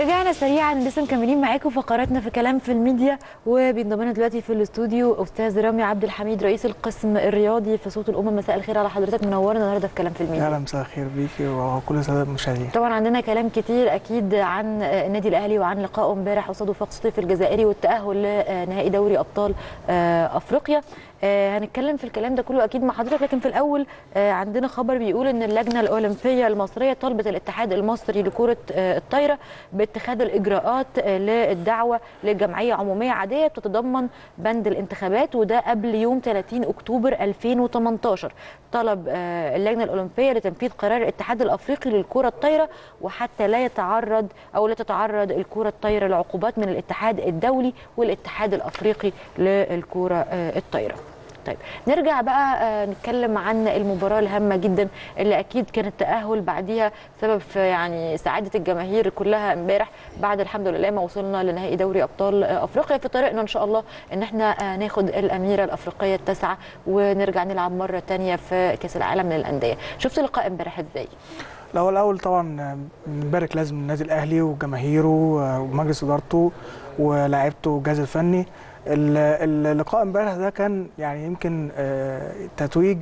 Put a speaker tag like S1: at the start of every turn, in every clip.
S1: ورجعنا سريعا لسه مكملين معاكم فقراتنا في كلام في الميديا وبينضم لنا دلوقتي في الاستوديو استاذ رامي عبد الحميد رئيس القسم الرياضي في صوت الامم مساء الخير على حضرتك منورنا النهارده في كلام في الميديا
S2: اهلا مساء الخير بيكي وكل الساده المشاهدين
S1: طبعا عندنا كلام كتير اكيد عن النادي الاهلي وعن لقائه امبارح قصاد وفاق سطيف الجزائري والتاهل لنهائي دوري ابطال افريقيا آه هنتكلم في الكلام ده كله اكيد مع حضرتك لكن في الاول آه عندنا خبر بيقول ان اللجنه الاولمبيه المصريه طلبت الاتحاد المصري لكره آه الطايره باتخاذ الاجراءات آه للدعوه لجمعيه عموميه عاديه بتتضمن بند الانتخابات وده قبل يوم 30 اكتوبر 2018 طلب آه اللجنه الاولمبيه لتنفيذ قرار الاتحاد الافريقي للكره الطايره وحتى لا يتعرض او لا تتعرض الكره الطايره لعقوبات من الاتحاد الدولي والاتحاد الافريقي للكره آه الطايره طيب نرجع بقى نتكلم عن المباراه الهامه جدا اللي اكيد كان التاهل بعديها سبب في يعني سعاده الجماهير كلها امبارح بعد الحمد لله ما وصلنا لنهائي دوري ابطال افريقيا في طريقنا ان شاء الله ان احنا ناخد الاميره الافريقيه التاسعه ونرجع نلعب مره ثانيه في كاس العالم للانديه شفت لقاء امبارح ازاي
S2: الاول الاول طبعا نبارك لازم النادي الاهلي وجماهيره ومجلس ادارته ولاعيبته والجهاز الفني اللقاء امبارح ده كان يعني يمكن تتويج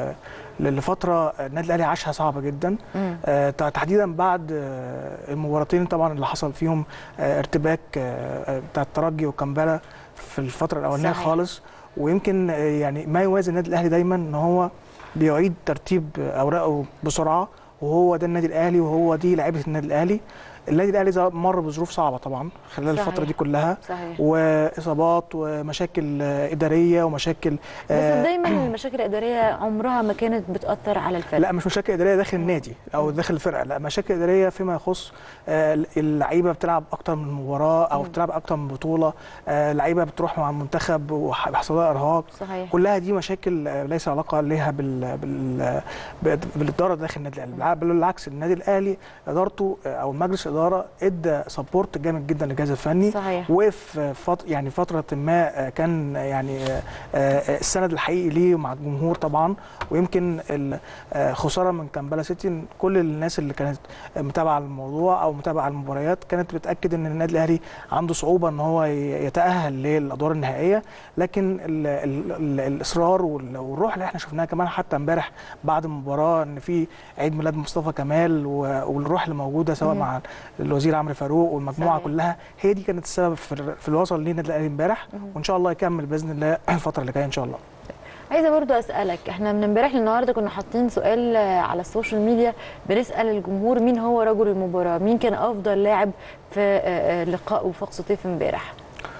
S2: لفتره النادي الاهلي عاشها صعبه جدا تحديدا بعد المباراتين طبعا اللي حصل فيهم ارتباك بتاع الترجي وكمبالا في الفتره الاولانيه خالص ويمكن يعني ما يوازي النادي الاهلي دايما ان هو بيعيد ترتيب اوراقه بسرعه وهو ده النادي الاهلي وهو دي لعيبه النادي الاهلي النادي الاهلي مر بظروف صعبه طبعا خلال صحيح. الفتره دي كلها
S1: صحيح.
S2: واصابات ومشاكل اداريه ومشاكل
S1: بس آه دايما المشاكل الاداريه عمرها ما كانت بتاثر على الفرق
S2: لا مش مشاكل اداريه داخل النادي او داخل الفرقه لا مشاكل اداريه فيما يخص آه اللعيبه بتلعب اكتر من مباراه او م. بتلعب اكتر من بطوله آه لعيبه بتروح مع المنتخب وبيحصل لها ارهاق
S1: صحيح.
S2: كلها دي مشاكل آه ليس علاقه ليها بال بال بالاداره داخل النادي الاهلي بالعكس النادي الاهلي ادارته او مجلس اداره ادى سبورت جامد جدا للجهاز الفني
S1: صحيح.
S2: وقف فط... يعني فتره ما كان يعني السند الحقيقي ليه مع الجمهور طبعا ويمكن الخساره من كامبالا سيتي كل الناس اللي كانت متابعه الموضوع او متابعه المباريات كانت بتاكد ان النادي الاهلي عنده صعوبه ان هو يتاهل للادوار النهائيه لكن ال... ال... الاصرار والروح اللي احنا شفناها كمان حتى امبارح بعد المباراه ان في عيد ميلاد مصطفى كمال والروح اللي موجوده سواء مم. مع الوزير عمرو فاروق والمجموعه صحيح. كلها هي دي كانت السبب في, في الوصل لينا الاهلي امبارح وان شاء الله يكمل باذن الله الفتره اللي جايه ان شاء الله
S1: عايزه برضو اسالك احنا من امبارح للنهارده كنا حاطين سؤال على السوشيال ميديا بنسال الجمهور مين هو رجل المباراه مين كان افضل لاعب في لقاء وفاق سطيف امبارح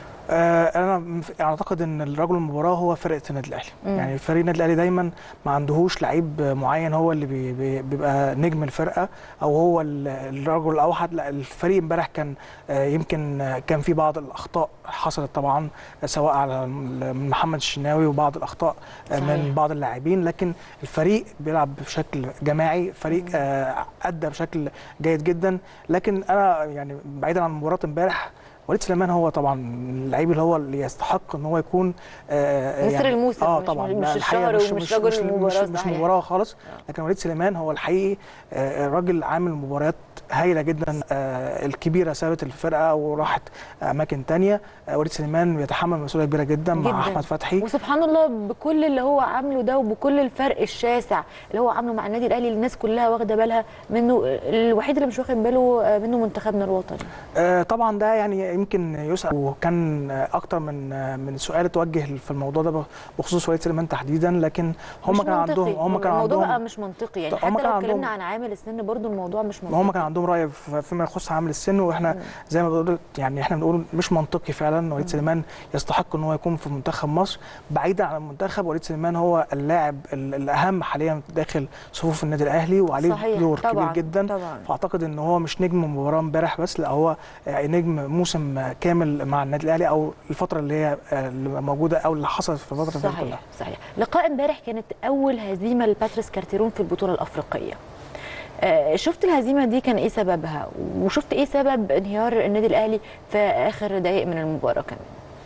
S2: انا اعتقد ان الرجل المباراه هو فرقه النادي الاهلي يعني فريق النادي الاهلي دايما ما عندهوش لعيب معين هو اللي بي بيبقى نجم الفرقه او هو الرجل الاوحد لا الفريق امبارح كان يمكن كان في بعض الاخطاء حصلت طبعا سواء على محمد الشناوي وبعض الاخطاء صحيح. من بعض اللاعبين لكن الفريق بيلعب بشكل جماعي فريق ادى بشكل جيد جدا لكن انا يعني بعيدا عن مباراه امبارح وليد سليمان هو طبعا اللعيب اللي هو اللي يستحق ان هو يكون
S1: آه يعني الموسم
S2: اه طبعا
S1: مش الشهر ومش مش رجل
S2: مش
S1: المباراه
S2: مش, مش مباراه خالص لكن وليد سليمان هو الحقيقي آه راجل عامل مباريات هايله جدا آه الكبيره سابت الفرقه وراحت اماكن ثانيه آه وليد سليمان بيتحمل مسؤوليه كبيره جدا, جدا مع احمد فتحي
S1: وسبحان الله بكل اللي هو عامله ده وبكل الفرق الشاسع اللي هو عامله مع النادي الاهلي الناس كلها واخده بالها منه الوحيد اللي مش واخد باله منه منتخبنا الوطني
S2: آه طبعا ده يعني يمكن يسال وكان اكتر من من سؤال اتوجه في الموضوع ده بخصوص وليد سليمان تحديدا لكن هم كان عندهم هم كان
S1: عندهم
S2: الموضوع
S1: بقى مش منطقي يعني حتى لو اتكلمنا عن عامل السن برضو الموضوع مش منطقي
S2: هم كان عندهم راي فيما يخص عامل السن واحنا م. زي ما بقول يعني احنا بنقول مش منطقي فعلا وليد سليمان يستحق ان هو يكون في منتخب مصر بعيدا عن المنتخب وليد سليمان هو اللاعب الاهم حاليا داخل صفوف النادي الاهلي وعليه دور كبير جدا
S1: طبعا.
S2: فاعتقد ان هو مش نجم مباراه امبارح بس لا هو نجم موسم كامل مع النادي الاهلي او الفتره اللي هي اللي موجوده او اللي حصلت في الفتره
S1: صحيح كلها صحيح لقاء امبارح كانت اول هزيمه لباتريس كارتيرون في البطوله الافريقيه شفت الهزيمه دي كان ايه سببها وشفت ايه سبب انهيار النادي الاهلي في اخر دقائق من المباراه كمان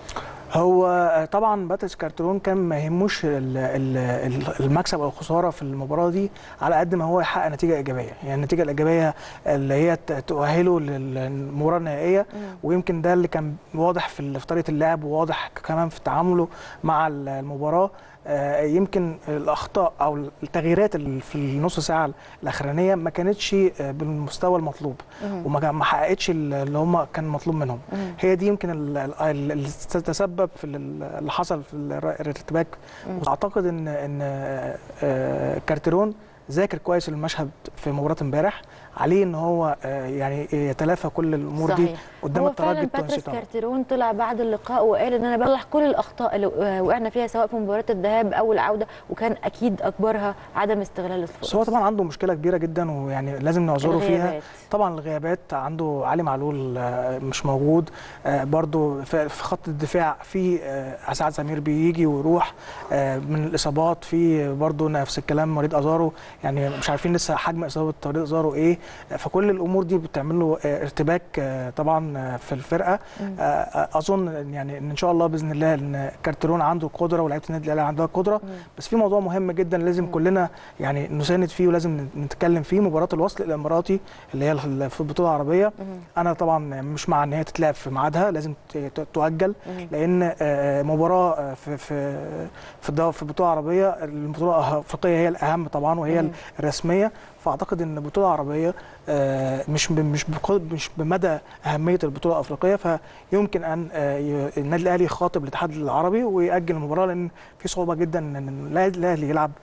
S2: هو آه، طبعا باتريس كارترون كان ما يهموش ال- ال- ال- المكسب او الخساره في المباراه دي على قد ما هو يحقق نتيجه ايجابيه يعني النتيجه الايجابيه اللي هي ت- تؤهله للمباراه النهائيه ويمكن ده اللي كان واضح في ال- في طريقه اللعب وواضح كمان في تعامله مع ال- المباراه آه، يمكن الاخطاء او التغييرات اللي في النص ساعه الاخرانيه ما كانتش آه، بالمستوى المطلوب وما كان- ما حققتش اللي هم كان مطلوب منهم هي دي يمكن ال- ال- اللي تسبب في ال- اللي حصل في الر- الارتباك واعتقد ان ان آه، آه، كارتيرون ذاكر كويس المشهد في مباراه امبارح عليه ان هو آه، يعني يتلافى كل الامور دي
S1: صحيح.
S2: قدام
S1: هو
S2: الترجي
S1: فعلا
S2: التونسي
S1: باتريس
S2: طبعا
S1: كارتيرون طلع بعد اللقاء وقال ان انا بصلح كل الاخطاء اللي آه، وقعنا فيها سواء في مباراه الذهاب او العوده وكان اكيد اكبرها عدم استغلال الفرص
S2: بس هو طبعا عنده مشكله كبيره جدا ويعني لازم نعذره فيها
S1: الغيابات.
S2: طبعا الغيابات عنده علي معلول آه، مش موجود آه، برضو في في خط الدفاع في آه، اسعد سمير بيجي ويروح آه، من الاصابات في برضو نفس الكلام مريض ازارو يعني مش عارفين لسه حجم اصابه مريض ازارو ايه آه، فكل الامور دي بتعمل له آه، ارتباك آه، طبعا آه، في الفرقه آه، آه، اظن إن يعني ان شاء الله باذن الله ان كارترون عنده القدره ولاعيبه النادي الاهلي عندها القدره بس في موضوع مهم جدا لازم كلنا يعني نساند فيه ولازم نتكلم فيه مباراه الوصل الاماراتي اللي هي ال- في البطوله العربيه انا طبعا مش مع ان هي تتلعب في ميعادها لازم ت- ت- تؤجل لان آه، مباراه آه، في في في الدو- في البطوله العربيه البطوله الافريقيه هي الاهم طبعا وهي الرسميه فاعتقد ان البطوله العربيه آه، مش ب- مش بق- مش بمدى اهميه البطوله الافريقيه فيمكن ان آه، ي- النادي الاهلي يخاطب الاتحاد العربي ويأجل المباراه لان في صعوبه جدا ان النادي الاهلي يلعب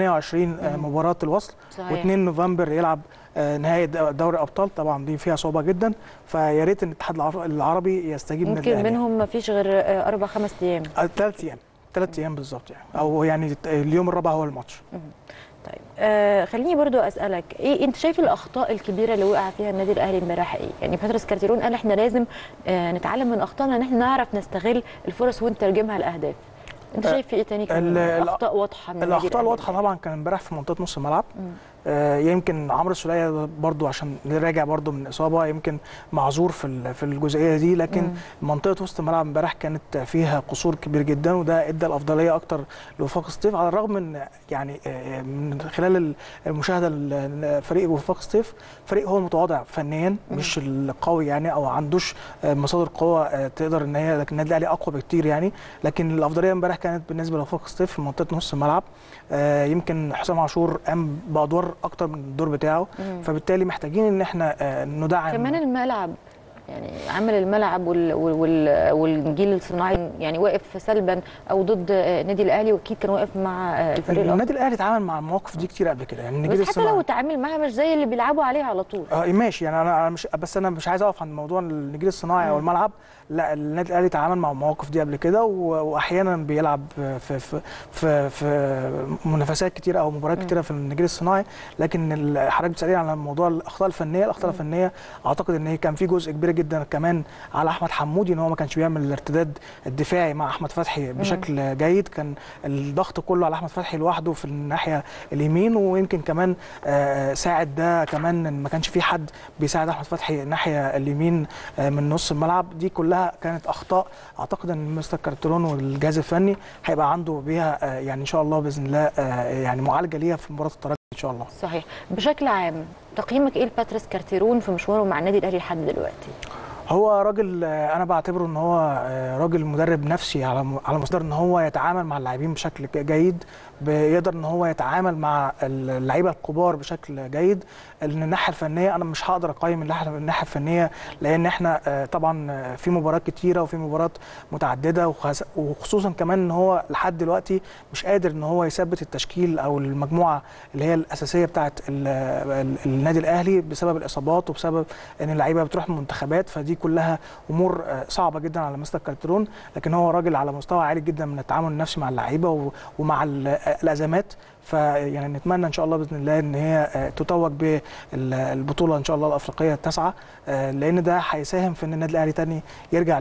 S2: 28 آه، مباراه الوصل
S1: صحيح.
S2: و2 نوفمبر يلعب آه، نهائي د- دوري ابطال طبعا دي فيها صعوبه جدا فيا ريت ان الاتحاد العر- العربي يستجيب للنادي
S1: يمكن
S2: الأهلي.
S1: منهم ما فيش غير آه، اربع خمس ايام
S2: ثلاث ايام ثلاث ايام بالظبط يعني او يعني اليوم الرابع هو الماتش
S1: طيب آه خليني برضو اسالك ايه انت شايف الاخطاء الكبيره اللي وقع فيها النادي الاهلي امبارح ايه يعني باتريس كارتيرون قال احنا لازم آه نتعلم من اخطائنا ان احنا نعرف نستغل الفرص ونترجمها لاهداف انت
S2: آه،
S1: شايف في ايه تاني كان
S2: ال-
S1: اخطاء واضحه من النادي
S2: الاخطاء
S1: الأهلي
S2: الواضحه
S1: امبارح؟
S2: طبعا كان امبارح في منطقه نص الملعب آه، يمكن عمرو السوليه برضو عشان راجع برضو من اصابه يمكن معذور في ال- في الجزئيه دي لكن منطقه وسط الملعب امبارح كانت فيها قصور كبير جدا وده ادى الافضليه اكتر لوفاق سطيف على الرغم من يعني آه، من خلال ال- المشاهده ل- فريق وفاق سطيف فريق هو متواضع فنيا مش القوي يعني او عندوش آه، مصادر قوه آه، تقدر ان هي لكن النادي الاهلي اقوى بكتير يعني لكن الافضليه امبارح كانت بالنسبه لوفاق سطيف في منطقه نص الملعب آه، يمكن حسام عاشور قام بادوار اكتر من الدور بتاعه فبالتالي محتاجين ان احنا آه، ندعم
S1: كمان الملعب يعني عامل الملعب وال وال وال والجيل الصناعي يعني واقف سلبا او ضد آه، النادي الاهلي واكيد كان واقف مع آه، الفريق الآخر.
S2: النادي الاهلي اتعامل مع المواقف دي كتير قبل كده يعني النجيل
S1: بس حتى
S2: الصناعي
S1: لو اتعامل معاها مش زي اللي بيلعبوا عليها على طول
S2: اه ماشي يعني انا أنا مش بس انا مش عايز اقف عند موضوع النجيل الصناعي او الملعب لا النادي الاهلي اتعامل مع المواقف دي قبل كده و- واحيانا بيلعب في في في, في منافسات كتيره او مباريات كتيره في النجيل الصناعي لكن ال- حضرتك بتسالني على موضوع الاخطاء الفنيه الاخطاء الفنيه اعتقد ان هي كان في جزء كبير جدا كمان على احمد حمودي ان هو ما كانش بيعمل الارتداد الدفاعي مع احمد فتحي بشكل جيد كان الضغط كله على احمد فتحي لوحده في الناحيه اليمين ويمكن كمان آه، ساعد ده كمان ان ما كانش في حد بيساعد احمد فتحي الناحيه اليمين آه، من نص الملعب دي كلها كانت اخطاء اعتقد ان مستر كارترون والجهاز الفني هيبقى عنده بيها آه، يعني ان شاء الله باذن الله آه، يعني معالجه ليها في مباراه الترجي ان شاء الله
S1: صحيح بشكل عام تقييمك ايه لباتريس كارتيرون في مشواره مع النادي الاهلي لحد دلوقتي
S2: هو راجل آه، انا بعتبره ان هو آه، راجل مدرب نفسي على م- على مصدر ان هو يتعامل مع اللاعبين بشكل ج- جيد بيقدر ان هو يتعامل مع اللعيبه الكبار بشكل جيد لان الناحيه الفنيه انا مش هقدر اقيم الناحيه الناحيه الفنيه لان احنا آه، طبعا آه، في مباريات كتيره وفي مباريات متعدده وخس- وخصوصا كمان ان هو لحد دلوقتي مش قادر ان هو يثبت التشكيل او المجموعه اللي هي الاساسيه بتاعه ال- ال- النادي الاهلي بسبب الاصابات وبسبب ان اللعيبه بتروح المنتخبات فدي كلها امور آه، صعبه جدا على مستر كارترون لكن هو راجل على مستوى عالي جدا من التعامل النفسي مع اللعيبه و- ومع ال- آه، الازمات فيعني نتمنى ان شاء الله باذن الله ان هي آه، تتوج بالبطوله ان شاء الله الافريقيه التاسعه آه، لان ده هيساهم في ان النادي الاهلي تاني يرجع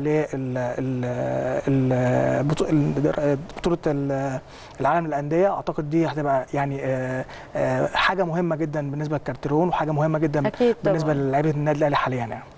S2: لبطوله العالم للانديه اعتقد دي هتبقى يعني آه، آه، حاجه مهمه جدا بالنسبه لكارترون وحاجه مهمه جدا
S1: اكيد طبعا
S2: بالنسبه للاعيبه النادي الاهلي حاليا يعني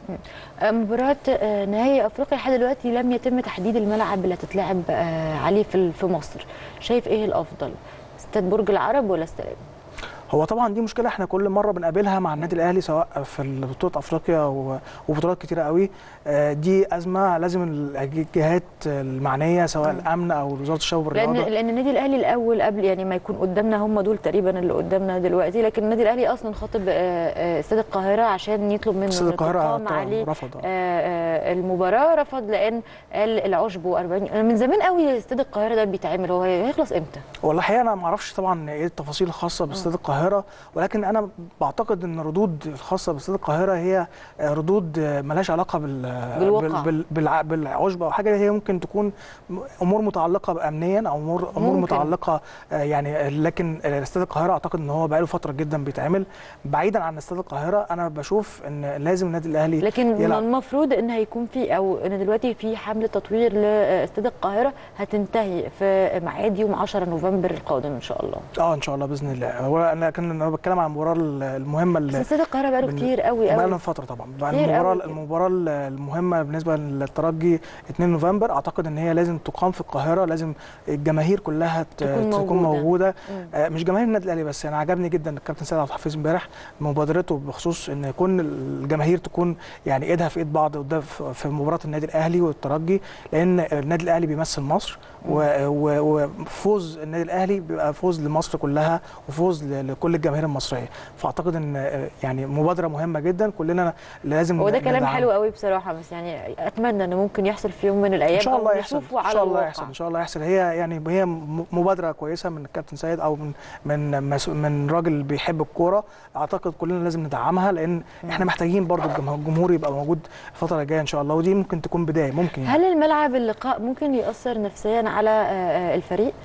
S1: آه، مباراة آه، نهائي افريقيا لحد دلوقتي لم يتم تحديد الملعب اللي هتتلعب آه، عليه في في مصر شايف ايه الافضل استاد برج العرب ولا استاد
S2: هو طبعا دي مشكله احنا كل مره بنقابلها مع النادي الاهلي سواء في بطوله افريقيا و- وبطولات كتيره قوي آه، دي ازمه لازم الجهات المعنيه سواء الامن او وزاره الشباب
S1: لان
S2: والرياضه
S1: لان النادي الاهلي الاول قبل يعني ما يكون قدامنا هم دول تقريبا اللي قدامنا دلوقتي لكن النادي الاهلي اصلا خاطب آه، آه، استاد القاهره عشان يطلب منه
S2: استاد
S1: إنه
S2: القاهره
S1: تقام
S2: طبعا
S1: عليه
S2: رفض آه.
S1: آه، آه، المباراه رفض لان قال العشب و40 انا من زمان قوي استاد القاهره ده بيتعمل هو هيخلص امتى؟
S2: والله الحقيقه انا ما اعرفش طبعا ايه التفاصيل الخاصه باستاد القاهره ولكن انا بعتقد ان الردود الخاصه باستاد القاهره هي آه، ردود آه، ملهاش علاقه بال
S1: بالواقع.
S2: بال- بال- بالع- بالعشب او حاجه هي ممكن تكون م- امور متعلقه بامنيا او امور امور
S1: ممكن.
S2: متعلقه آه، يعني آه، لكن آه، استاد القاهره اعتقد ان هو بقاله فتره جدا بيتعمل بعيدا عن استاد القاهره انا بشوف ان لازم النادي الاهلي
S1: لكن
S2: يلعب.
S1: المفروض ان هيكون في او ان دلوقتي في حمله تطوير لاستاد القاهره هتنتهي في ميعاد يوم 10 نوفمبر القادم ان شاء الله
S2: اه ان شاء الله باذن الله هو انا كان انا بتكلم عن المباراه المهمه
S1: بس
S2: اللي
S1: استاد القاهره بقاله
S2: بن-
S1: كتير قوي
S2: بقى
S1: قوي
S2: لنا فتره طبعا بقى
S1: كتير
S2: المباراه
S1: قوي كده.
S2: المباراه المهمه بالنسبه للترجي 2 نوفمبر اعتقد ان هي لازم تقام في القاهره لازم الجماهير كلها ت-
S1: تكون
S2: تكون
S1: موجودة.
S2: موجوده
S1: مم.
S2: آه، مش جماهير النادي الاهلي بس انا عجبني جدا الكابتن سيد عبد الحفيظ امبارح مبادرته بخصوص ان يكون الجماهير تكون يعني ايدها في ايد بعض قدام في في مباراه النادي الاهلي والترجي لان النادي الاهلي بيمثل مصر و- و- وفوز النادي الاهلي بيبقى فوز لمصر كلها وفوز ل- لكل الجماهير المصريه فاعتقد ان آه، يعني مبادره مهمه جدا كلنا لازم
S1: هو ده كلام
S2: ندعمها.
S1: حلو قوي بصراحه بس يعني اتمنى انه ممكن يحصل في يوم من الايام
S2: ان شاء
S1: أو
S2: الله يحصل
S1: نشوفه
S2: ان
S1: على
S2: شاء الله
S1: الواقع.
S2: يحصل ان شاء الله يحصل هي يعني هي م- مبادره كويسه من الكابتن سيد او من من مس- من راجل بيحب الكوره اعتقد كلنا لازم ندعمها لان احنا محتاجين برضو الجمه- الجمهور يبقى موجود الفتره الجايه ان شاء الله ودي ممكن تكون بدايه ممكن يعني
S1: هل الملعب اللقاء ممكن ياثر نفسيا على آه، آه، الفريق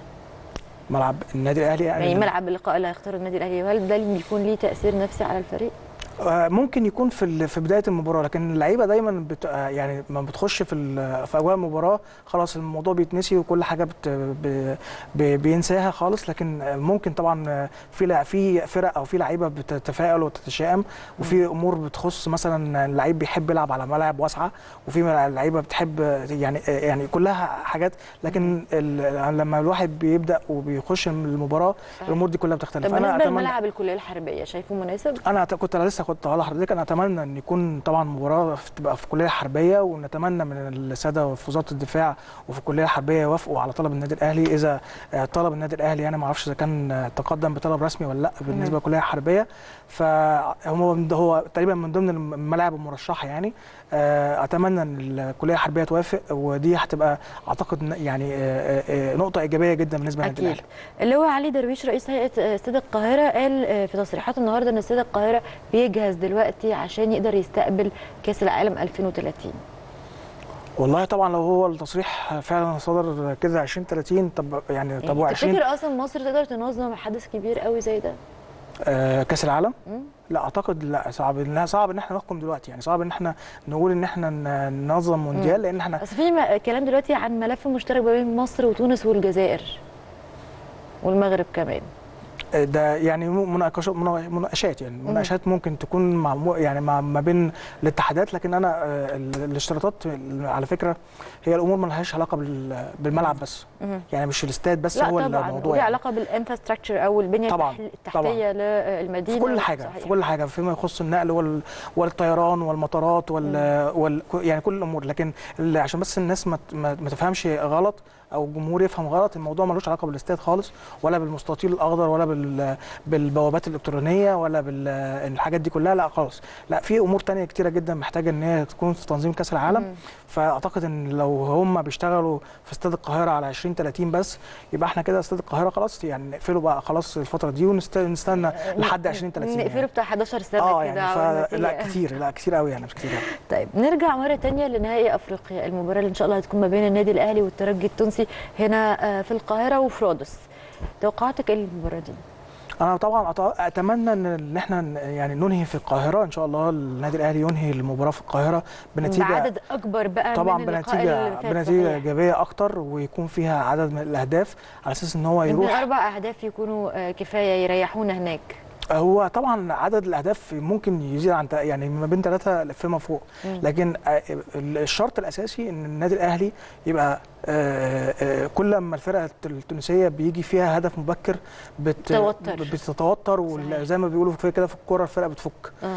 S2: ملعب النادي الاهلي
S1: يعني ملعب اللقاء اللي هيختار النادي الاهلي هل ده اللي بيكون ليه تاثير نفسي على الفريق
S2: آه، ممكن يكون في ال- في بدايه المباراه لكن اللعيبه دايما بت آه، يعني لما بتخش في ال- في اجواء المباراه خلاص الموضوع بيتنسي وكل حاجه بت ب- ب- بينساها خالص لكن آه، ممكن طبعا آه، في لع- في فرق او في لعيبه بتتفائل وتتشائم وفي امور بتخص مثلا اللعيب بيحب يلعب على ملاعب واسعه وفي لعيبه بتحب آه، يعني آه، يعني كلها حاجات لكن ال- لما الواحد بيبدا وبيخش المباراه
S1: صحيح.
S2: الامور دي كلها
S1: طب
S2: بتختلف انا
S1: بالنسبه
S2: اتمنى
S1: لملعب الكليه الحربيه شايفه مناسب
S2: انا أعت- كنت لسه كنت هقول لحضرتك انا اتمنى ان يكون طبعا مباراه في- تبقى في كليه حربيه ونتمنى من الساده في وزاره الدفاع وفي الكليه الحربيه يوافقوا على طلب النادي الاهلي اذا آه، طلب النادي الاهلي انا ما اعرفش اذا كان آه، تقدم بطلب رسمي ولا لا بالنسبه للكليه الحربيه فهو من- هو تقريبا من ضمن الملاعب المرشحه يعني آه، اتمنى ان الكليه الحربيه توافق ودي هتبقى اعتقد ن- يعني آه، آه، آه، نقطه ايجابيه جدا بالنسبه للنادي
S1: اكيد
S2: الاهلي
S1: اللي هو علي درويش رئيس هيئه آه، استاد القاهره قال آه، في تصريحات النهارده ان استاد القاهره بيجهز دلوقتي عشان يقدر يستقبل كاس العالم 2030
S2: والله طبعا لو هو التصريح فعلا صدر كده 2030 طب يعني طب
S1: يعني
S2: و20
S1: تفتكر اصلا مصر تقدر تنظم حدث كبير قوي زي ده
S2: آه كاس العالم
S1: مم.
S2: لا اعتقد لا صعب لا صعب ان احنا نحكم دلوقتي يعني صعب ان احنا نقول ان احنا ن- ننظم مونديال لان احنا
S1: بس في م- كلام دلوقتي عن ملف مشترك ما بين مصر وتونس والجزائر والمغرب كمان
S2: آه، ده يعني م- مناقشات منا- مناقشات يعني مناقشات ممكن تكون مع مو- يعني مع ما بين الاتحادات لكن انا آه، ال- الاشتراطات على فكره هي الامور ما لهاش علاقه بال- بالملعب بس
S1: مهم.
S2: يعني مش الاستاد بس
S1: لا
S2: هو
S1: طبعا
S2: الموضوع
S1: وليه
S2: يعني.
S1: علاقه بالانفراستراكشر او البنيه
S2: طبعاً،
S1: التح- التحتيه للمدينه
S2: في كل حاجه
S1: صحيح.
S2: في كل حاجه فيما يخص النقل وال... والطيران والمطارات وال... وال... يعني كل الامور لكن اللي عشان بس الناس ما, ت- ما... ما تفهمش غلط او الجمهور يفهم غلط الموضوع ملوش علاقه بالاستاد خالص ولا بالمستطيل الاخضر ولا بال... بالبوابات الالكترونيه ولا بالحاجات دي كلها لا خالص لا في امور تانية كتيره جدا محتاجه ان هي تكون في تنظيم كاس العالم
S1: مم.
S2: فاعتقد ان لو هم بيشتغلوا في استاد القاهره على 20 30 بس يبقى احنا كده استاد القاهره خلاص يعني نقفله بقى خلاص الفتره دي ونستنى لحد 20 30
S1: نقفله
S2: يعني.
S1: بتاع 11 سنه
S2: اه
S1: كده
S2: يعني
S1: عقبال ما
S2: ف... لا
S1: تيجي.
S2: كتير لا كتير قوي يعني مش كتير قوي
S1: طيب نرجع مره تانية لنهائي افريقيا المباراه اللي ان شاء الله هتكون ما بين النادي الاهلي والترجي التونسي هنا آه، في القاهره وفي رادس توقعاتك ايه للمباراه دي؟
S2: انا طبعا أط- اتمنى ان إن احنا ن- يعني ننهي في القاهره ان شاء الله النادي الاهلي ينهي المباراه في القاهره بنتيجه
S1: بعدد اكبر بقى
S2: طبعا
S1: من اللقاء
S2: بنتيجه
S1: اللي فات
S2: بنتيجه
S1: صحيح.
S2: ايجابيه اكتر ويكون فيها عدد من الاهداف على اساس ان هو
S1: يمكن
S2: يروح
S1: اربع اهداف يكونوا آه، كفايه يريحونا هناك
S2: هو طبعا عدد الاهداف ممكن يزيد عن تا- يعني ما بين ثلاثه فيما فوق
S1: مم.
S2: لكن آه، الشرط الاساسي ان النادي الاهلي يبقى آه، آه، كل ما الفرقه التونسيه بيجي فيها هدف مبكر بت
S1: توتر.
S2: بتتوتر
S1: صحيح.
S2: وزي ما بيقولوا في كده في الكوره الفرقه بتفك
S1: اه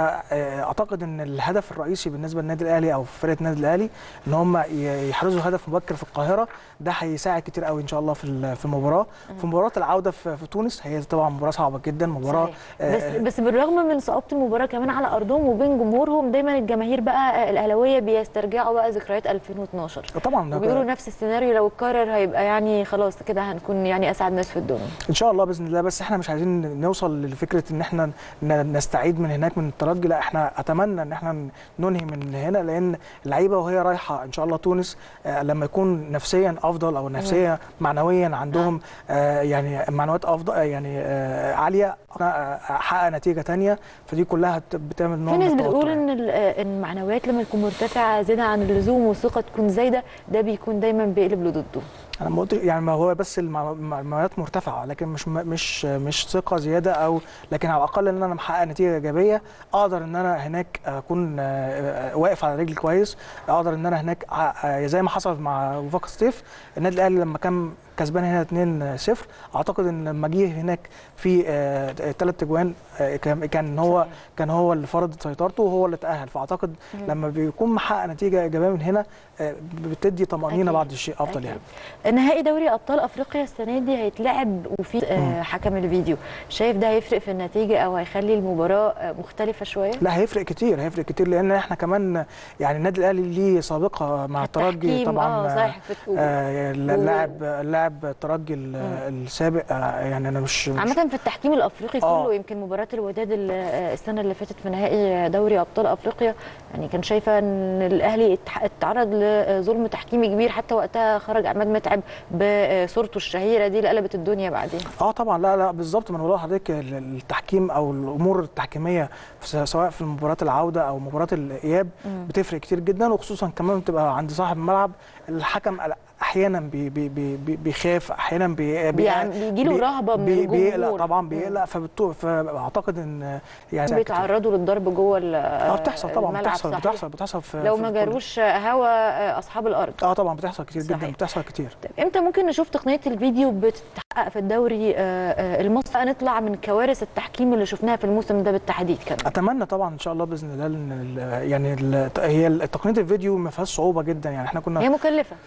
S2: فاعتقد ان الهدف الرئيسي بالنسبه للنادي الاهلي او فرقه النادي الاهلي ان هم ي- يحرزوا هدف مبكر في القاهره ده هيساعد كتير قوي ان شاء الله في ال- في المباراه في مباراه العوده في في تونس هي طبعا مباراه صعبه جدا مباراه
S1: صحيح. بس بس بالرغم من صعوبه المباراه كمان على ارضهم وبين جمهورهم دايما الجماهير بقى الاهلاويه بيسترجعوا بقى ذكريات 2012
S2: طبعا
S1: وبيقولوا نفس السيناريو لو اتكرر هيبقى يعني خلاص كده هنكون يعني اسعد ناس في الدنيا
S2: ان شاء الله باذن الله بس احنا مش عايزين نوصل لفكره ان احنا ن- نستعيد من هناك من الترجي لا احنا اتمنى ان احنا ننهي من هنا لان اللعيبه وهي رايحه ان شاء الله تونس آه، لما يكون نفسيا افضل او نفسيا معنويا عندهم آه، يعني معنويات افضل آه، يعني آه، عاليه آه، حقق نتيجه تانية فدي كلها بت- بتعمل نوع
S1: في
S2: من
S1: ناس
S2: التوتر
S1: بتقول
S2: يعني.
S1: ان ال- ان المعنويات لما تكون مرتفعه زياده عن اللزوم والثقه تكون زايده ده بيكون دايما بيقلب لضده
S2: انا ما قلت يعني ما هو بس المع- المعنويات مرتفعه لكن مش مش مش ثقه زياده او لكن على الاقل ان انا محقق نتيجه ايجابيه اقدر ان انا هناك اكون آه، واقف على رجلي كويس اقدر ان انا هناك آه، زي ما حصل مع وفاق ستيف النادي الاهلي لما كان كسبان هنا 2-0 اعتقد ان لما جه هناك في ثلاث اجوان آه، كان كان هو
S1: صحيح.
S2: كان هو اللي فرض سيطرته وهو اللي تاهل فاعتقد
S1: مم.
S2: لما بيكون محقق نتيجه ايجابيه من هنا آه، بتدي طمانينه
S1: أكيد.
S2: بعض الشيء افضل
S1: أكيد.
S2: يعني
S1: نهائي دوري ابطال افريقيا السنه دي هيتلعب وفي آه، حكم الفيديو شايف ده هيفرق في النتيجه او هيخلي المباراه آه، مختلفه شويه
S2: لا هيفرق كتير هيفرق كتير لان احنا كمان يعني النادي الاهلي ليه سابقه مع الترجي
S1: التحكيم،
S2: طبعا
S1: اه صحيح في
S2: آه
S1: و-
S2: اللاعب اللاعب الترجي ال- السابق آه يعني انا مش, مش
S1: عامة في التحكيم الافريقي
S2: آه.
S1: كله يمكن مباراة الوداد ال- آه، السنة اللي فاتت في نهائي دوري ابطال افريقيا يعني كان شايفة ان الاهلي اتح- اتعرض لظلم تحكيمي كبير حتى وقتها خرج عماد متعب بصورته الشهيرة دي اللي قلبت الدنيا بعدين
S2: اه طبعا لا لا بالظبط ما انا بقول لحضرتك ال- التحكيم او الامور التحكيميه في- سواء في مباراه العوده او مباراه الاياب
S1: مم.
S2: بتفرق كتير جدا وخصوصا كمان بتبقى عند صاحب الملعب الحكم احيانا بي بي بي بي بيخاف احيانا بي بي
S1: بيعم- بيجيله
S2: بي-
S1: رهبة من
S2: بي بيقلق
S1: الجمهور.
S2: طبعا بيقلق فبتو فاعتقد ان يعني
S1: بيتعرضوا للضرب جوه ال-
S2: اه بتحصل طبعا
S1: الملعب
S2: بتحصل
S1: صحيح.
S2: بتحصل بتحصل في
S1: لو
S2: في
S1: ما
S2: كل-
S1: جاروش هوا آه، اصحاب الارض
S2: اه طبعا بتحصل كتير جدا
S1: صحيح.
S2: بتحصل كتير
S1: طيب امتى ممكن نشوف تقنيه الفيديو بتتحقق في الدوري آه، آه، المصري نطلع من كوارث التحكيم اللي شفناها في الموسم ده بالتحديد كمان
S2: اتمنى طبعا ان شاء الله باذن الله ان ال- يعني ال- هي تقنيه الفيديو ما فيهاش صعوبه جدا يعني احنا كنا
S1: هي مكلفه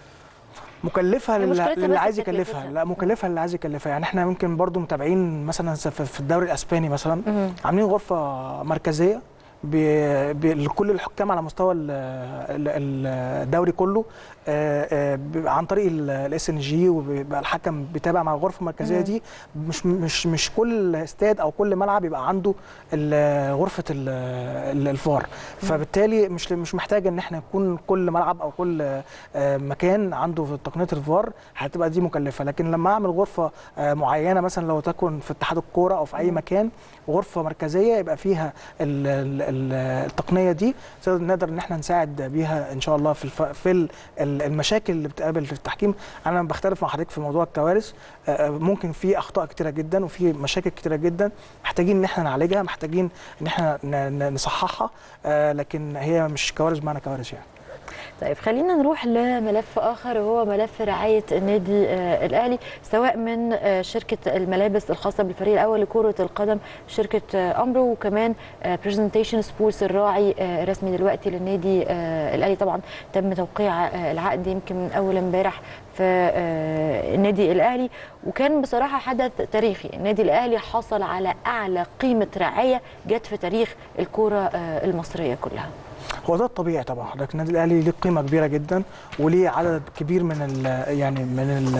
S2: مكلفه
S1: هي
S2: للي,
S1: مشكلتها
S2: للي
S1: بس
S2: عايز
S1: في
S2: يكلفها
S1: تكلفتها.
S2: لا مكلفه للي عايز يكلفها يعني احنا ممكن برضو متابعين مثلا في في الدوري الاسباني مثلا
S1: مهم.
S2: عاملين غرفه مركزيه ب- ب- لكل الحكام على مستوى ال- ال- الدوري كله آه، آه، ب- عن طريق الاس ان جي وبيبقى الحكم بيتابع مع الغرفه المركزيه
S1: مم.
S2: دي مش مش مش كل استاد او كل ملعب يبقى عنده ال- غرفه ال- ال- الفار فبالتالي مش مش محتاج ان احنا يكون كل ملعب او كل آه، مكان عنده في تقنيه الفار هتبقى دي مكلفه لكن لما اعمل غرفه آه، معينه مثلا لو تكن في اتحاد الكوره او في اي
S1: مم.
S2: مكان غرفه مركزيه يبقى فيها ال- ال- ال- التقنيه دي نقدر- نقدر ان احنا نساعد بيها ان شاء الله في الف... في ال- ال- المشاكل اللي بتقابل في التحكيم انا بختلف مع حضرتك في موضوع الكوارث آه، آه، ممكن في اخطاء كتيره جدا وفي مشاكل كتيره جدا محتاجين ان احنا نعالجها محتاجين ان احنا ن- ن- نصححها آه، لكن هي مش كوارث بمعنى كوارث يعني
S1: طيب خلينا نروح لملف اخر وهو ملف رعايه النادي آه، الاهلي سواء من آه، شركه الملابس الخاصه بالفريق الاول لكره القدم شركه آه، امرو وكمان برزنتيشن سبورتس الراعي آه، الرسمي دلوقتي للنادي آه، الاهلي طبعا تم توقيع آه، العقد يمكن من اول امبارح في آه، النادي الاهلي وكان بصراحه حدث تاريخي النادي الاهلي حصل على اعلى قيمه رعايه جت في تاريخ الكره آه، المصريه كلها
S2: هو ده الطبيعي طبعا لكن النادي الاهلي ليه قيمه كبيره جدا وليه عدد كبير من ال يعني من ال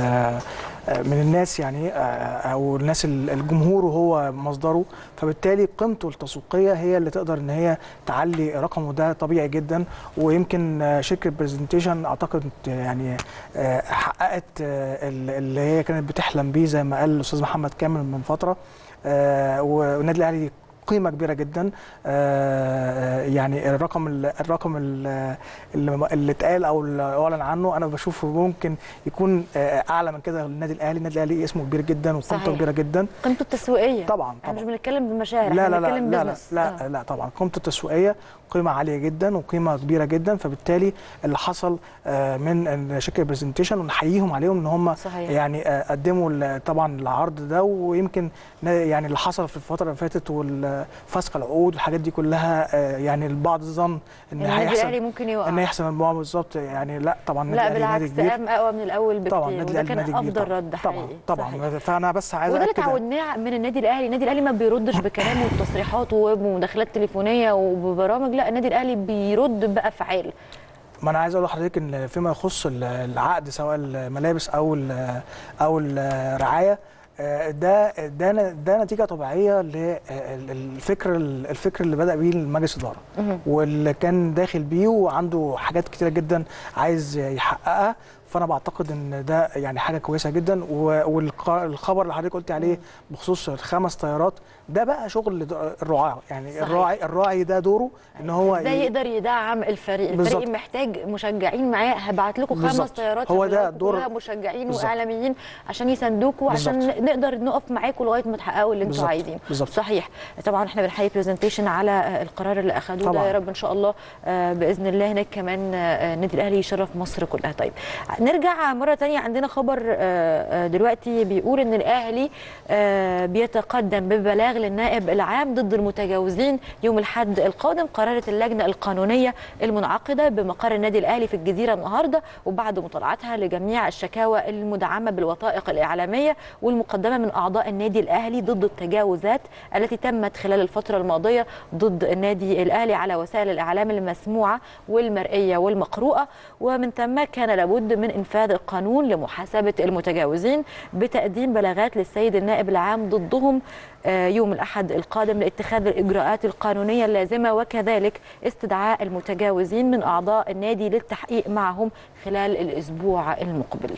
S2: من الناس يعني او الناس الجمهور وهو مصدره فبالتالي قيمته التسويقيه هي اللي تقدر ان هي تعلي رقمه ده طبيعي جدا ويمكن شركه برزنتيشن اعتقد يعني حققت اللي هي كانت بتحلم بيه زي ما قال الاستاذ محمد كامل من فتره والنادي الاهلي قيمه كبيره جدا آه، يعني الرقم ال- الرقم ال- اللي اللي اتقال او اللي اعلن عنه انا بشوفه ممكن يكون آه، اعلى من كده للنادي الاهلي النادي الاهلي اسمه كبير جدا وقيمته
S1: صحيح.
S2: كبيره جدا
S1: قيمته التسويقيه
S2: طبعا
S1: احنا مش
S2: طبعا
S1: بنتكلم بمشاعر
S2: لا
S1: احنا
S2: لا لا
S1: بنتكلم
S2: لا لا,
S1: بزنس
S2: لا, لا طبعا قيمته التسويقيه قيمه عاليه جدا وقيمه كبيره جدا فبالتالي اللي حصل آه، من شركه برزنتيشن ونحييهم عليهم ان هم
S1: صحيح.
S2: يعني آه، قدموا ال- طبعا العرض ده ويمكن ن- يعني اللي حصل في الفتره اللي فاتت والفسخ العقود والحاجات دي كلها آه، يعني البعض ظن ان
S1: النادي الاهلي
S2: هيحصل
S1: ممكن يوقع
S2: ان هيحصل الموضوع بالظبط يعني لا طبعا النادي
S1: لا
S2: الأهلي نادي
S1: بالعكس
S2: كبير
S1: قام اقوى من الاول بكتير
S2: طبعا النادي
S1: وده
S2: الاهلي
S1: كان
S2: نادي كبير
S1: افضل
S2: طبعا
S1: رد
S2: طبعا
S1: حقيقي
S2: طبعا
S1: صحيح.
S2: فانا بس عايز
S1: وده اللي
S2: اكد
S1: اتعودناه من النادي الاهلي النادي الاهلي ما بيردش بكلامه وتصريحات ومداخلات تليفونيه وببرامج لا النادي الاهلي بيرد بافعال
S2: ما انا عايز اقول لحضرتك ان فيما يخص ال- العقد سواء الملابس او ال- او الرعايه آه، ده ده ن- ده نتيجه طبيعيه للفكر الفكر اللي بدا بيه المجلس الاداره واللي كان داخل بيه وعنده حاجات كتيره جدا عايز يحققها فانا بعتقد ان ده يعني حاجه كويسه جدا والخبر اللي حضرتك قلت عليه بخصوص الخمس طيارات ده بقى شغل الرعاه يعني
S1: صحيح.
S2: الراعي الراعي ده دوره ان هو
S1: ده
S2: ي-
S1: يقدر يدعم الفريق
S2: بالظبط.
S1: الفريق محتاج مشجعين معاه هبعت لكم خمس
S2: بالظبط.
S1: طيارات
S2: هو ده
S1: هبعت لكم
S2: دور-
S1: كلها مشجعين
S2: بالظبط.
S1: واعلاميين عشان يساندوكوا عشان
S2: بالظبط.
S1: نقدر نقف معاكم لغايه ما تحققوا اللي انتم
S2: بالظبط.
S1: عايزينه
S2: بالظبط.
S1: صحيح طبعا احنا بنحيي برزنتيشن على آه، القرار اللي اخذوه ده
S2: طبعاً.
S1: يا رب ان شاء الله آه، باذن الله هناك كمان آه، النادي الاهلي يشرف مصر كلها طيب نرجع مره تانية عندنا خبر آه، آه، دلوقتي بيقول ان الاهلي آه، بيتقدم ببلاغ للنائب العام ضد المتجاوزين يوم الاحد القادم قررت اللجنه القانونيه المنعقده بمقر النادي الاهلي في الجزيره النهارده وبعد مطالعتها لجميع الشكاوى المدعمه بالوثائق الاعلاميه والمقدمه من اعضاء النادي الاهلي ضد التجاوزات التي تمت خلال الفتره الماضيه ضد النادي الاهلي على وسائل الاعلام المسموعه والمرئيه والمقروءه ومن ثم كان لابد من انفاذ القانون لمحاسبه المتجاوزين بتقديم بلاغات للسيد النائب العام ضدهم آه، يوم الاحد القادم لاتخاذ الاجراءات القانونيه اللازمه وكذلك استدعاء المتجاوزين من اعضاء النادي للتحقيق معهم خلال الاسبوع المقبل.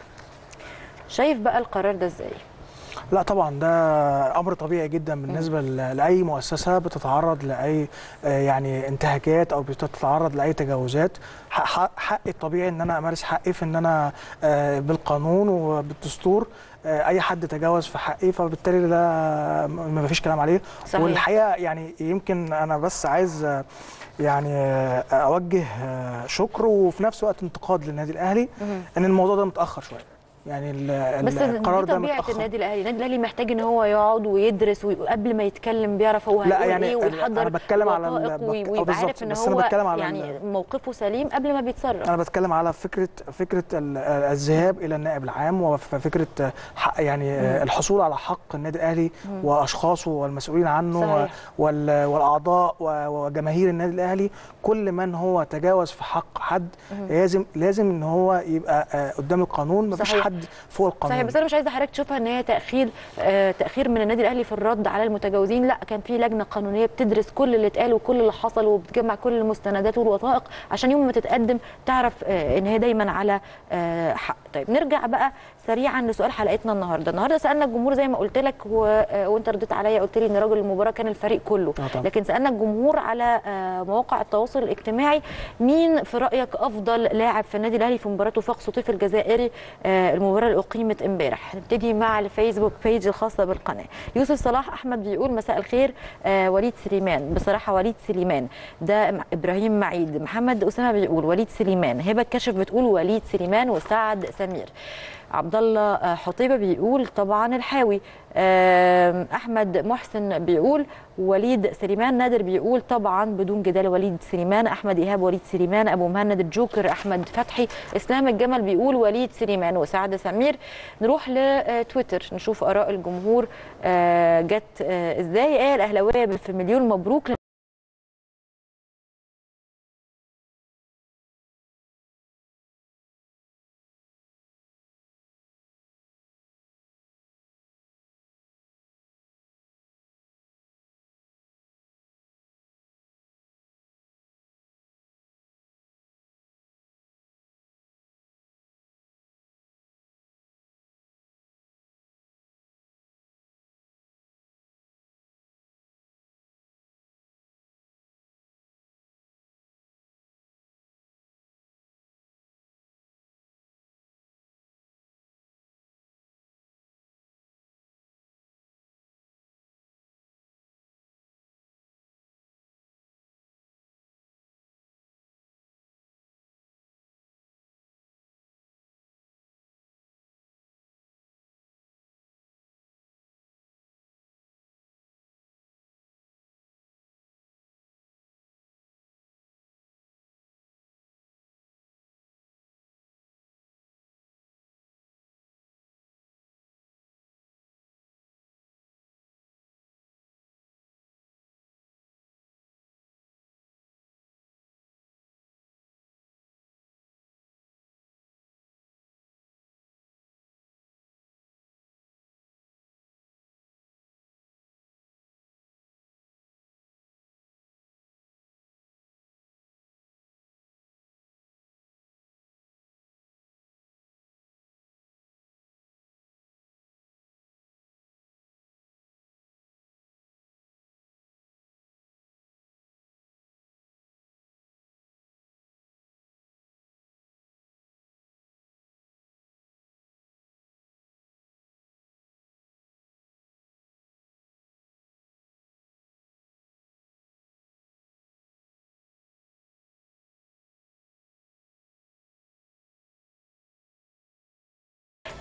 S1: شايف بقى القرار ده ازاي؟
S2: لا طبعا ده امر طبيعي جدا بالنسبه ل- لاي مؤسسه بتتعرض لاي آه، يعني انتهاكات او بتتعرض لاي تجاوزات حق- حق- حقي الطبيعي ان انا امارس حقي في ان انا آه، بالقانون وبالدستور آه، اي حد تجاوز في حقي فبالتالي ده ما فيش كلام عليه
S1: صحيح.
S2: والحقيقه يعني يمكن انا بس عايز آه، يعني آه، اوجه آه، شكر وفي نفس الوقت انتقاد للنادي الاهلي ان الموضوع ده متاخر شويه يعني ال-
S1: بس
S2: القرار
S1: دي
S2: ده
S1: طبيعه
S2: متاخر
S1: النادي الاهلي، النادي الاهلي محتاج ان هو يقعد ويدرس وقبل ما يتكلم بيعرف هو
S2: لا
S1: هيقول
S2: يعني
S1: ايه ويحضر
S2: أنا بتكلم على ال-
S1: وثائق
S2: بك-
S1: وي-
S2: آه
S1: ويبقى
S2: بالظبط،
S1: عارف ان
S2: بس
S1: هو
S2: أنا بتكلم على
S1: يعني
S2: ال-
S1: موقفه سليم قبل ما بيتصرف.
S2: انا بتكلم على فكره فكره ال- الذهاب الى النائب العام وفكره حق يعني الحصول على حق النادي الاهلي واشخاصه والمسؤولين عنه
S1: صحيح.
S2: وال- والاعضاء و- وجماهير النادي الاهلي كل من هو تجاوز في حق حد لازم لازم ان هو يبقى آه، قدام القانون مفيش
S1: صحيح.
S2: حد فوق القانون
S1: صحيح بس انا مش عايزه حضرتك تشوفها ان هي تاخير آه تاخير من النادي الاهلي في الرد على المتجاوزين لا كان في لجنه قانونيه بتدرس كل اللي اتقال وكل اللي حصل وبتجمع كل المستندات والوثائق عشان يوم ما تتقدم تعرف آه ان هي دايما على آه حق طيب نرجع بقى سريعا لسؤال حلقتنا النهارده النهارده سالنا الجمهور زي ما قلت لك و... آه وانت رديت عليا قلت لي ان رجل المباراه كان الفريق كله
S2: آه طبعا.
S1: لكن سالنا الجمهور على آه مواقع التواصل الاجتماعي مين في رايك افضل لاعب في النادي الاهلي في مباراه وفاق سطيف الجزائري آه المباراه اللي اقيمت امبارح هنبتدي مع الفيسبوك بيج الخاصه بالقناه يوسف صلاح احمد بيقول مساء الخير آه وليد سليمان بصراحه وليد سليمان ده م- ابراهيم معيد محمد اسامه بيقول وليد سليمان هبه كشف بتقول وليد سليمان وسعد سمير عبد الله آه، حطيبه بيقول طبعا الحاوي آم، احمد محسن بيقول وليد سليمان نادر بيقول طبعا بدون جدال وليد سليمان احمد ايهاب وليد سليمان ابو مهند الجوكر احمد فتحي اسلام الجمل بيقول وليد سليمان وسعد سمير نروح لتويتر نشوف اراء الجمهور آه، جت آه، ازاي ايه الاهلاويه في مليون مبروك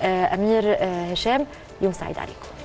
S1: آه، امير آه، هشام يوم سعيد عليكم